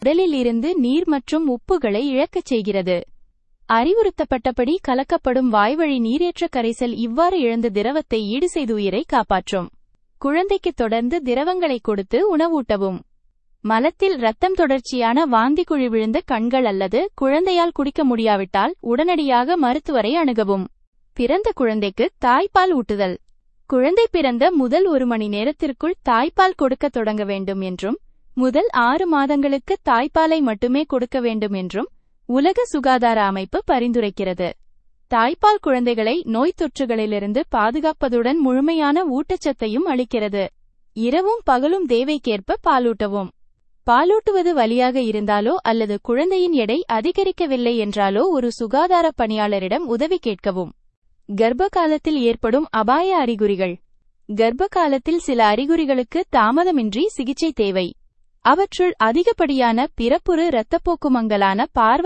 உடலில் இருந்து நீர் மற்றும் உப்புகளை இழக்கச் செய்கிறது அறிவுறுத்தப்பட்டபடி கலக்கப்படும் வாய்வழி நீரேற்ற கரைசல் இவ்வாறு இழந்த திரவத்தை ஈடு செய்து உயிரை காப்பாற்றும் குழந்தைக்கு தொடர்ந்து திரவங்களை கொடுத்து உணவூட்டவும் மலத்தில் ரத்தம் தொடர்ச்சியான வாந்தி குழி விழுந்த கண்கள் அல்லது குழந்தையால் குடிக்க முடியாவிட்டால் உடனடியாக மருத்துவரை அணுகவும் பிறந்த குழந்தைக்கு தாய்ப்பால் ஊட்டுதல் குழந்தை பிறந்த முதல் ஒரு மணி நேரத்திற்குள் தாய்ப்பால் கொடுக்க தொடங்க வேண்டும் என்றும் முதல் ஆறு மாதங்களுக்கு தாய்ப்பாலை மட்டுமே கொடுக்க வேண்டும் என்றும் உலக சுகாதார அமைப்பு பரிந்துரைக்கிறது தாய்ப்பால் குழந்தைகளை நோய் தொற்றுகளிலிருந்து பாதுகாப்பதுடன் முழுமையான ஊட்டச்சத்தையும் அளிக்கிறது இரவும் பகலும் தேவைக்கேற்ப பாலூட்டவும் பாலூட்டுவது வலியாக இருந்தாலோ அல்லது குழந்தையின் எடை அதிகரிக்கவில்லை என்றாலோ ஒரு சுகாதார பணியாளரிடம் உதவி கேட்கவும் கர்ப்ப காலத்தில் ஏற்படும் அபாய அறிகுறிகள் கர்ப்ப காலத்தில் சில அறிகுறிகளுக்கு தாமதமின்றி சிகிச்சை தேவை அவற்றுள் அதிகப்படியான பிறப்புறு இரத்தப்போக்கு மங்கலான பார்வை